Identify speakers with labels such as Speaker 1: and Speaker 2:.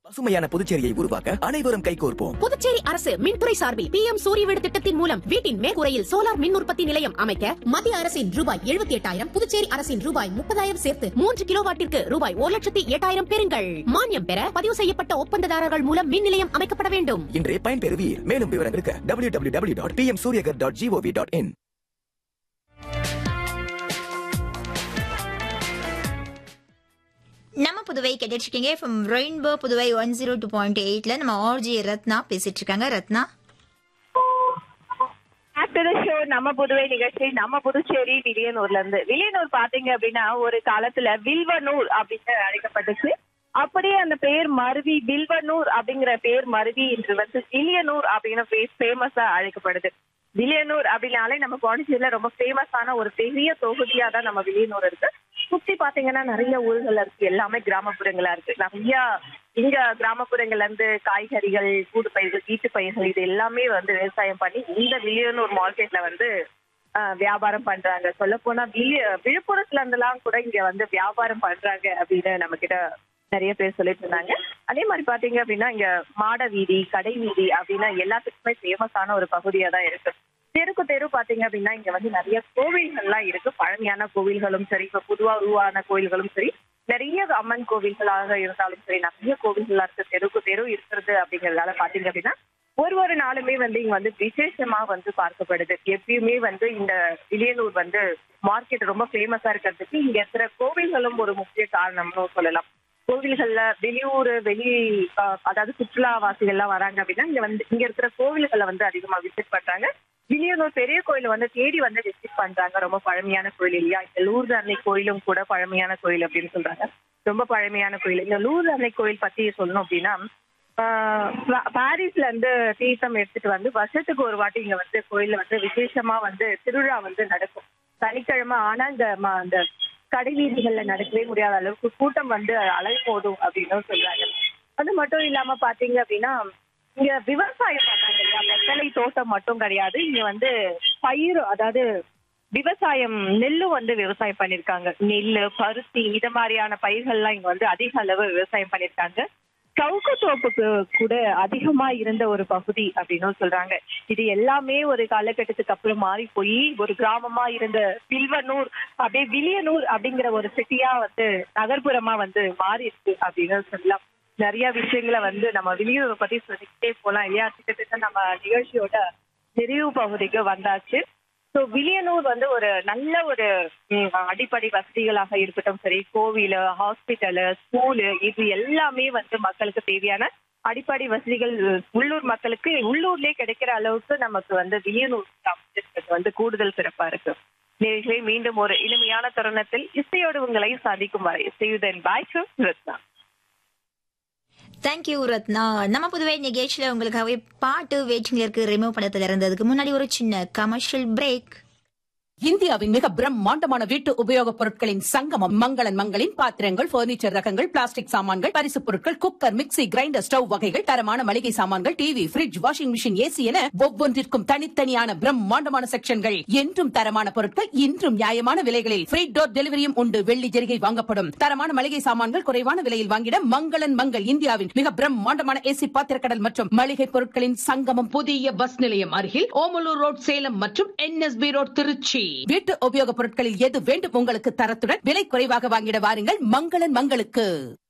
Speaker 1: பசுமையான புதுச்சேரியை உருவாக்க அனைவரும் கைகோர்ப்போம்
Speaker 2: புதுச்சேரி அரசு மின்துறை சார்பில் பி எம் சூரிய வீடு திட்டத்தின் மூலம் வீட்டின் மேற்கூரையில் சோலார் மின் உற்பத்தி நிலையம் அமைக்க மத்திய அரசின் ரூபாய் எழுபத்தி எட்டாயிரம் புதுச்சேரி அரசின் ரூபாய் முப்பதாயிரம் சேர்த்து மூன்று கிலோவாட்டிற்கு ரூபாய் ஒரு லட்சத்தி எட்டாயிரம் பெறுங்கள் மானியம் பெற பதிவு செய்யப்பட்ட ஒப்பந்ததாரர்கள் மூலம் மின் நிலையம் அமைக்கப்பட வேண்டும்
Speaker 1: இன்றே பயன்பெறுவீர் மேலும் விவரங்களுக்கு W W W dot P M Suryaghar dot G O V dot in
Speaker 3: நம்ம புதுவை கேட்டுட்டு இருக்கீங்க from Rainbow Puduvai one zero two point எயிட்ல நம்ம ஆர்ஜி ரத்னா பேசிட்டு இருக்காங்க ரத்னா
Speaker 4: ஆஃப்டர் த ஷோ நம்ம புதுவை நிகழ்ச்சி நம்ம புதுச்சேரி வில்லியனூர்ல இருந்து வில்லியனூர் பாத்தீங்க அப்படின்னா ஒரு காலத்துல வில்வனூர் அப்படின்னு அழைக்கப்பட்டுச்சு அப்படியே அந்த பேர் மருவி வில்வனூர் அப்படிங்கிற பேர் மருவி இன்று வந்து வில்லியனூர் அப்படின்னு ஃபேமஸா அழைக்கப்படுது வில்லியனூர் அப்படின்னாலே நம்ம பாண்டிச்சேரியில ரொம்ப ஃபேமஸான ஒரு பெரிய தொகுதியா தான் நம்ம வில்லியனூர் இருக்கு சுத்தி பாத்தீங்கன்னா நிறைய ஊர்கள் இருக்கு எல்லாமே கிராமப்புறங்களா இருக்கு நிறைய இங்க கிராமப்புறங்கள்ல இருந்து காய்கறிகள் கூடு பயிர்கள் வீட்டு பயிர்கள் இது எல்லாமே வந்து விவசாயம் பண்ணி இந்த வில்லியனூர் மார்க்கெட்ல வந்து ஆஹ், வியாபாரம் பண்றாங்க சொல்ல போனா வில்லிய விழுப்புரத்துல இருந்தெல்லாம் கூட இங்க வந்து வியாபாரம் பண்றாங்க அப்படின்னு நம்ம கிட்ட நிறைய பேர் சொல்லிட்டு இருந்தாங்க அதே மாதிரி பாத்தீங்க அப்படின்னா இங்க மாட வீதி கடை வீதி அப்படின்னா எல்லாத்துக்குமே ஃபேமஸான ஒரு பகுதியா தான் இருக்கு தெருக்கு தெரு பாத்தீங்க அப்படின்னா இங்க வந்து நிறைய கோவில்கள்லாம் இருக்கு பழமையான கோவில்களும் சரி இப்ப புதுவா உருவான கோவில்களும் சரி நிறைய அம்மன் கோவில்களாக இருந்தாலும் சரி நிறைய கோவில்களா இருக்கு தெருக்கு தெரு இருக்கிறது அப்படிங்கறதால பாத்தீங்க அப்படின்னா ஒரு ஒரு நாளுமே வந்து இங்க வந்து விசேஷமா வந்து பார்க்கப்படுது எப்பயுமே வந்து இந்த வில்லியனூர் வந்து மார்க்கெட் ரொம்ப ஃபேமஸா இருக்கிறதுக்கு இங்க இருக்கிற கோவில்களும் ஒரு முக்கிய காரணம்னு சொல்லலாம் கோவில்கள்ல வெளியூர் வெளி ஆஹ், அதாவது சுற்றுலாவாசிகள் எல்லாம் வராங்க அப்படின்னா இங்க வந்து இங்க இருக்கிற கோவில்களை வந்து அதிகமா விசிட் பண்றாங்க வில்லியனூர் பெரிய கோயிலை வந்து தேடி வந்து விசிட் பண்றாங்க ரொம்ப பழமையான கோயில் இல்லையா இந்த லூர்து அன்னை கோயிலும் கூட பழமையான கோயில் அப்படின்னு சொல்றாங்க ரொம்ப பழமையான கோயில் இந்த லூர்து அன்னை கோயில் பத்தி சொல்லணும் அப்படின்னா ஆஹ் பா- பாரிஸ்ல இருந்து தீர்த்தம் எடுத்துட்டு வந்து வருஷத்துக்கு ஒரு வாட்டி இங்க வந்து கோயில்ல வந்து விசேஷமா வந்து திருவிழா வந்து நடக்கும் சனிக்கிழமை ஆனா இந்த ம- அந்த கடை வீதிகள்ல நடக்கவே முடியாத அளவுக்கு கூட்டம் வந்து அலை போதும் அப்படின்னு சொல்றாங்க அது மட்டும் இல்லாம பாத்தீங்க அப்படின்னா இங்க விவசாயம் பண்றாங்க இல்லையா வெத்தலை தோட்டம் மட்டும் கிடையாது இங்க வந்து பயிர் அதாவது விவசாயம் நெல்லும் வந்து விவசாயம் பண்ணிருக்காங்க நெல்லு பருத்தி இது மாதிரியான பயிர்கள்லாம் இங்க வந்து அதிக அளவு விவசாயம் பண்ணிருக்காங்க சவுக்கு தோப்புக்கு கூட அதிகமா இருந்த ஒரு பகுதி அப்படின்னு சொல்றாங்க இது எல்லாமே ஒரு காலகட்டத்துக்கு அப்புறம் மாறி போய் ஒரு கிராமமா இருந்த வில்வனூர் அப்படியே வில்லியனூர் அப்படிங்கிற ஒரு சிட்டியா வந்து நகர்ப்புறமா வந்து மாறி இருக்கு அப்படின்னு சொல்லலாம் நிறைய விஷயங்களை வந்து நம்ம வில்லியனூர் பத்தி சொல்லிக்கிட்டே போலாம் இல்லையா கிட்டத்தட்ட நம்ம நிகழ்ச்சியோட நிறைவு பகுதிக்கு வந்தாச்சு ஸோ வில்லியனூர் வந்து ஒரு நல்ல ஒரு ம், அடிப்படை வசதிகளாக இருக்கட்டும் சரி கோவில் ஹாஸ்பிட்டலு ஸ்கூலு இது எல்லாமே வந்து மக்களுக்கு தேவையான அடிப்படை வசதிகள் உள்ளூர் மக்களுக்கு உள்ளூர்லயே கிடைக்கிற அளவுக்கு நமக்கு வந்து வில்லியனூர் அமைச்சிருக்கிறது வந்து கூடுதல் சிறப்பா இருக்கு நேர்களே மீண்டும் ஒரு இனிமையான தருணத்தில் இசையோடு உங்களை சந்திக்கும் வரை இசையுதன் பாய் ரத்னா
Speaker 3: தேங்க்யூ ரத்னா நம்ம புதுவை நிகழ்ச்சியில உங்களுக்காகவே பாட்டு வெயிட்டிங்ல இருக்கு ரிமூவ் படத்துல இருந்ததுக்கு முன்னாடி ஒரு சின்ன கமர்ஷியல் பிரேக்
Speaker 5: இந்தியாவின் மிக பிரம்மாண்டமான வீட்டு உபயோகப் பொருட்களின் சங்கமம் மங்களன் மங்களின் பாத்திரங்கள் பர்னிச்சர் ரகங்கள் பிளாஸ்டிக் சாமான்கள் பரிசுப் பொருட்கள் குக்கர் மிக்ஸி கிரைண்டர் ஸ்டவ் வகைகள் தரமான மளிகை சாமான்கள் TV fridge washing machine AC என ஒவ்வொன்றிற்கும் தனித்தனியான பிரம்மாண்டமான செக்ஷன்கள் என்றும் தரமான பொருட்கள் இன்றும் நியாயமான விலைகளில் ஃப்ரீ டோர் டெலிவரியும் உண்டு வெள்ளி ஜெரிகை வாங்கப்படும் தரமான மளிகை சாமான்கள் குறைவான விலையில் வாங்கிட மங்களன் மங்கள் இந்தியாவின் மிக பிரம்மாண்டமான ஏசி பாத்திரக்கடல் மற்றும் மளிகை பொருட்களின் சங்கமம் புதிய பஸ் நிலையம் அருகில் ஓமலூர் ரோட் சேலம் மற்றும் என்எஸ்பி ரோட் திருச்சி வீட்டு உபயோகப் பொருட்களில் எது வேண்டும் உங்களுக்கு தரத்துடன் விலை குறைவாக வாங்கிட வாருங்கள் மங்களன் மங்களுக்கு